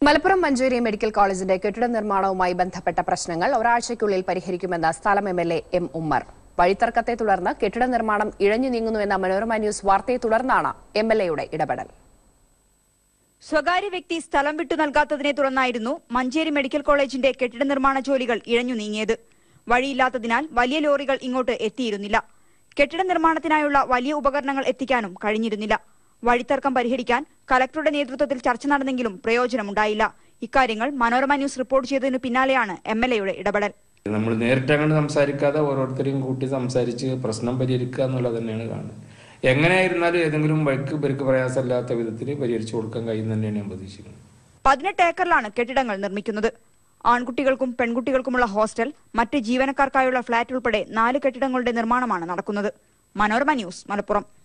Malappuram Manjeri medical കോളേജിന്റെ കെട്ടിട നിർമ്മാണവുമായി ബന്ധപ്പെട്ട പ്രശ്നങ്ങൾ ഒരാഴ്ചയ്ക്കുള്ളിൽ പരിഹരിക്കുമെന്ന് സ്ഥലം M L A M Ummer വഴിത്തർക്കത്തെ തുടർന്ന് കെട്ടിട നിർമ്മാണം ഇഴഞ്ഞു നീങ്ങുന്നുവെന്ന മനോരമ ന്യൂസ് വാർത്തയെ തുടർന്നാണ് എം എൽ എയുടെ ഇടപെടൽ സ്വകാര്യ വ്യക്തി സ്ഥലം വിട്ടു നൽകാത്തതിനെ തുടർന്നായിരുന്നു മഞ്ചേരി മെഡിക്കൽ കോളേജിന്റെ കെട്ടിട നിർമ്മാണ ജോലികൾ ഇഴഞ്ഞു നീങ്ങിയത് വഴിയില്ലാത്തതിനാൽ വലിയ ലോറികൾ ഇങ്ങോട്ട് എത്തിയിരുന്നില്ല കെട്ടിട നിർമ്മാണത്തിനായുള്ള വലിയ ഉപകരണങ്ങൾ എത്തിക്കാനും കഴിഞ്ഞിരുന്നില്ല വഴിത്തർക്കം പരിഹരിക്കാൻ കലക്ടറുടെ നേതൃത്വത്തിൽ ചർച്ച നടന്നെങ്കിലും പ്രയോജനമുണ്ടായില്ല ഇക്കാര്യങ്ങൾ മനോരമ ന്യൂസ് റിപ്പോർട്ട് ചെയ്തതിനു പിന്നാലെയാണ് എം എൽ എയുടെ ഇടപെടൽ നമ്മൾ നേരിട്ട് അങ്ങോട്ട് സംസാരിക്കാതെ ഓരോരുത്തരെയും കൂട്ടി സംസാരിച്ച് പ്രശ്നം പരിഹരിക്കുക എന്നുള്ളത് തന്നെയാണ് കാണുന്നത് എങ്ങനെയായിരുന്നാലും ഏതെങ്കിലും വഴിക്ക് ഇവർക്ക് പ്രയാസമില്ലാത്ത വിധത്തിൽ പരിഹരിച്ചു കൊടുക്കാൻ കഴിയും തന്നെയാണ് ഞാൻ പ്രതീക്ഷിക്കുന്നത് പതിനെട്ട് ഏക്കറിലാണ് കെട്ടിടങ്ങൾ നിർമ്മിക്കുന്നത് ആൺകുട്ടികൾക്കും പെൺകുട്ടികൾക്കുമുള്ള ഹോസ്റ്റൽ മറ്റ് ജീവനക്കാർക്കായുള്ള ഫ്ളാറ്റ് ഉൾപ്പെടെ നാല് കെട്ടിടങ്ങളുടെ നിർമ്മാണമാണ് നടക്കുന്നത് മനോരമ ന്യൂസ് മലപ്പുറം